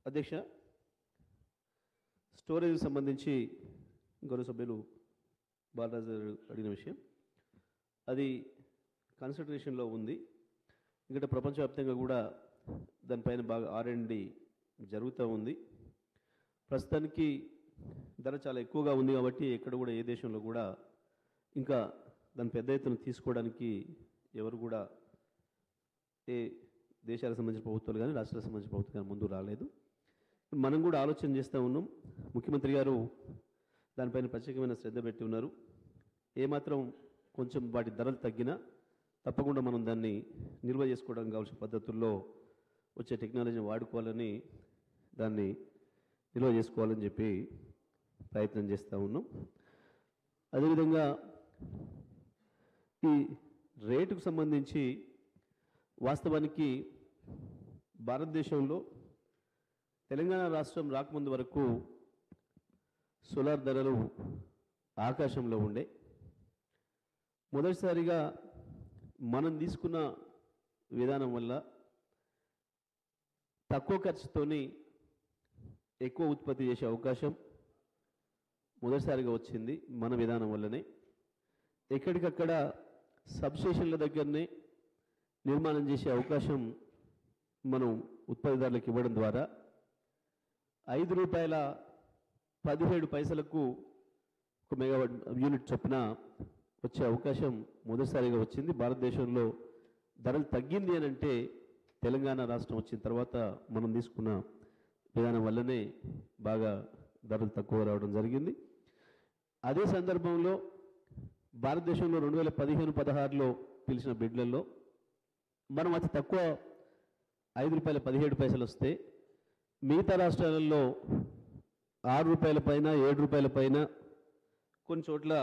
అధ్యక్ష స్టోరేజ్ సంబంధించి గౌరవ సభ్యులు బాలరాజు గారు అడిగిన విషయం అది కన్సిడరేషన్లో ఉంది ఇక్కడ ప్రపంచవ్యాప్తంగా కూడా దానిపైన బాగా ఆర్ అండ్ డి జరుగుతూ ఉంది ప్రస్తుతానికి ధర చాలా ఎక్కువగా ఉంది కాబట్టి ఎక్కడ కూడా ఏ దేశంలో కూడా ఇంకా దాని పెద్ద ఎత్తున తీసుకోవడానికి ఎవరు కూడా ఏ దేశాలకు సంబంధించిన ప్రభుత్వాలు కానీ రాష్ట్రాలకు సంబంధించిన ప్రభుత్వాలు కానీ ముందు రాలేదు మనం కూడా ఆలోచన చేస్తూ ఉన్నాం ముఖ్యమంత్రి గారు దానిపైన ప్రత్యేకమైన శ్రద్ధ పెట్టి ఉన్నారు ఏమాత్రం కొంచెం వాటి ధరలు తగ్గినా తప్పకుండా మనం దాన్ని నిల్వ చేసుకోవడానికి కావాల్సిన పద్ధతుల్లో వచ్చే టెక్నాలజీని వాడుకోవాలని దాన్ని నిల్వ చేసుకోవాలని చెప్పి ప్రయత్నం చేస్తూ ఉన్నాం అదేవిధంగా ఈ రేటుకు సంబంధించి వాస్తవానికి భారతదేశంలో తెలంగాణ రాష్ట్రం రాకముందు వరకు సోలార్ ధరలు ఆకాశంలో ఉండే మొదటిసారిగా మనం తీసుకున్న విధానం వల్ల తక్కువ ఖర్చుతోని ఎక్కువ ఉత్పత్తి చేసే అవకాశం మొదటిసారిగా వచ్చింది మన విధానం వల్లనే ఎక్కడికక్కడ సబ్స్టేషన్ల దగ్గరనే నిర్మాణం చేసే అవకాశం మనం ఉత్పత్తిదారులకు ఇవ్వడం ద్వారా ఐదు రూపాయల పదిహేడు పైసలకు ఒక మెగావాట్ యూనిట్ చొప్పున వచ్చే అవకాశం మొదటిసారిగా వచ్చింది భారతదేశంలో ధరలు తగ్గింది అని అంటే తెలంగాణ రాష్ట్రం వచ్చిన తర్వాత మనం తీసుకున్న విధానం వల్లనే బాగా ధరలు తక్కువ రావడం జరిగింది అదే సందర్భంలో భారతదేశంలో రెండు వేల పదిహేను పదహారులో పిలిచిన బిడ్లలో మనం అతి తక్కువ ఐదు రూపాయల పదిహేడు పైసలు వస్తే మిగతా రాష్ట్రాలలో ఆరు రూపాయల పైన ఏడు రూపాయల పైన కొన్ని చోట్ల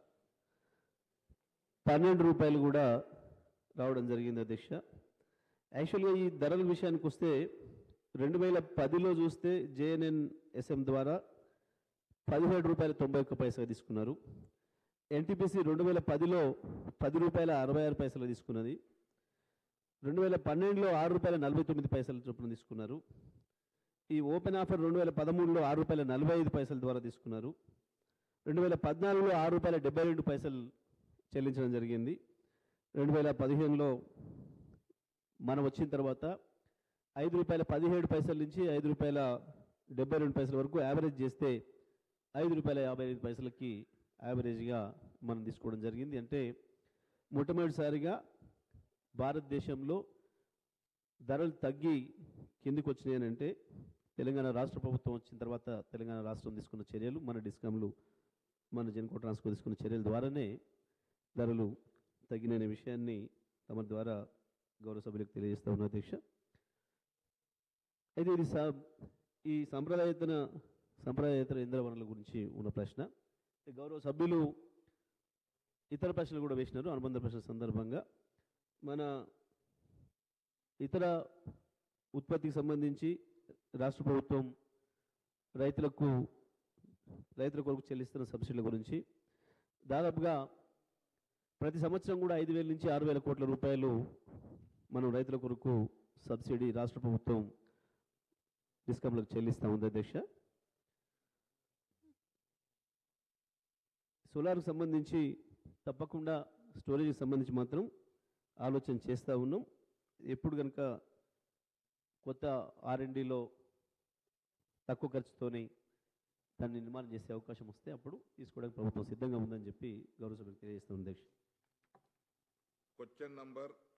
పన్నెండు రూపాయలు కూడా రావడం జరిగింది అధ్యక్ష యాక్చువల్గా ఈ ధరల విషయానికి వస్తే రెండు వేల పదిలో చూస్తే జేఎన్ఎన్ ఎస్ఎం ద్వారా పదిహేడు రూపాయల తొంభై ఒక్క పైసలు తీసుకున్నారు ఎన్టీపీసీ రెండు వేల పదిలో పది రూపాయల అరవై ఆరు పైసలు తీసుకున్నది రెండు వేల పన్నెండులో ఆరు రూపాయల నలభై తొమ్మిది పైసల చొప్పున తీసుకున్నారు ఈ ఓపెన్ ఆఫర్ రెండు వేల పదమూడులో ఆరు రూపాయల నలభై ఐదు పైసల ద్వారా తీసుకున్నారు రెండు వేల పద్నాలుగులో ఆరు రూపాయల డెబ్బై రెండు పైసలు చెల్లించడం జరిగింది రెండు వేల పదిహేనులో మనం వచ్చిన తర్వాత ఐదు రూపాయల పదిహేడు పైసల నుంచి ఐదు రూపాయల డెబ్బై రెండు పైసల వరకు యావరేజ్ చేస్తే ఐదు రూపాయల యాభై ఐదు పైసలకి యావరేజ్గా మనం తీసుకోవడం జరిగింది అంటే మొట్టమొదటిసారిగా భారతదేశంలో ధరలు తగ్గి కిందికి వచ్చినాయి అంటే తెలంగాణ రాష్ట్ర ప్రభుత్వం వచ్చిన తర్వాత తెలంగాణ రాష్ట్రం తీసుకున్న చర్యలు మన డిస్కామ్లు మన జెన్కో ట్రాన్స్కో తీసుకున్న చర్యల ద్వారానే ధరలు తగ్గిన విషయాన్ని తమ ద్వారా గౌరవ సభ్యులకు తెలియజేస్తా ఉన్న అధ్యక్ష అయితే ఇది సా ఈ సంప్రదాయతన సంప్రదాయేతర ఇంధన వనరుల గురించి ఉన్న ప్రశ్న గౌరవ సభ్యులు ఇతర ప్రశ్నలు కూడా వేసినారు అనుబంధ ప్రశ్న సందర్భంగా మన ఇతర ఉత్పత్తికి సంబంధించి రాష్ట్ర ప్రభుత్వం రైతులకు రైతుల కొరకు చెల్లిస్తున్న సబ్సిడీల గురించి దాదాపుగా ప్రతి సంవత్సరం కూడా ఐదు వేల నుంచి ఆరు వేల కోట్ల రూపాయలు మనం రైతుల కొరకు సబ్సిడీ రాష్ట్ర ప్రభుత్వం డిస్కమ్లకు చెల్లిస్తూ ఉంది అధ్యక్ష సోలార్కు సంబంధించి తప్పకుండా స్టోరేజ్కి సంబంధించి మాత్రం ఆలోచన చేస్తూ ఉన్నాం ఎప్పుడు కనుక కొత్త ఆర్ఎండిలో తక్కువ ఖర్చుతోనే దాన్ని నిర్మాణం చేసే అవకాశం వస్తే అప్పుడు తీసుకోవడానికి ప్రభుత్వం సిద్ధంగా ఉందని చెప్పి గౌరవ సభ్యులకు తెలియజేస్తాం అధ్యక్ష Question number